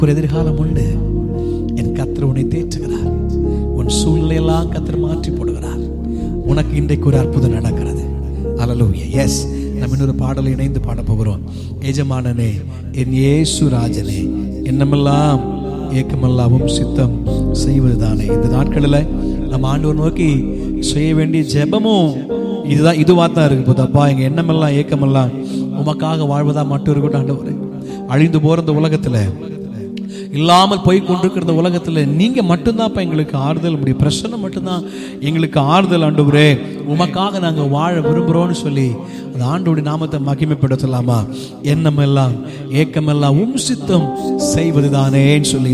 ஒரு எதிர்காலம் உண்டு என் கத்தர் உன்னை தேற்றுகிறார் உன் சூழ்நிலையெல்லாம் கத்தர் மாற்றி போடுகிறார் உனக்கு இன்றைக்கு ஒரு அற்புதம் நடக்கிறது அலலூயா எஸ் நம்ம இன்னொரு பாடலை இணைந்து பாட போகிறோம் எஜமானனே என் இயேசு ராஜனே என்னமெல்லாம் ஏக்கமெல்லாவும் சித்தம் செய்வதுதானே இந்த நாட்களில் நம்ம ஆண்டவர் நோக்கி செய்ய வேண்டிய ஜெபமும் இதுதான் இதுவாக தான் இருக்கு போதப்பா எங்கள் எண்ணமெல்லாம் ஏக்கமெல்லாம் உமக்காக வாழ்வதா மட்டும் இருக்கட்டும் ஆண்டவரே அழிந்து போகிற இந்த உலகத்தில் இல்லாமல் போய் கொண்டிருக்கிற இந்த உலகத்தில் நீங்கள் மட்டும்தான்ப்பா எங்களுக்கு ஆறுதல் முடியும் பிரச்சனை மட்டும்தான் எங்களுக்கு ஆறுதல் ஆண்டவரே உமக்காக நாங்கள் வாழ விரும்புகிறோம்னு சொல்லி அந்த ஆண்டோடைய நாமத்தை மகிமைப்படுத்தலாமா எண்ணமெல்லாம் ஏக்கமெல்லாம் உம் சித்தம் செய்வதுதானேன்னு சொல்லி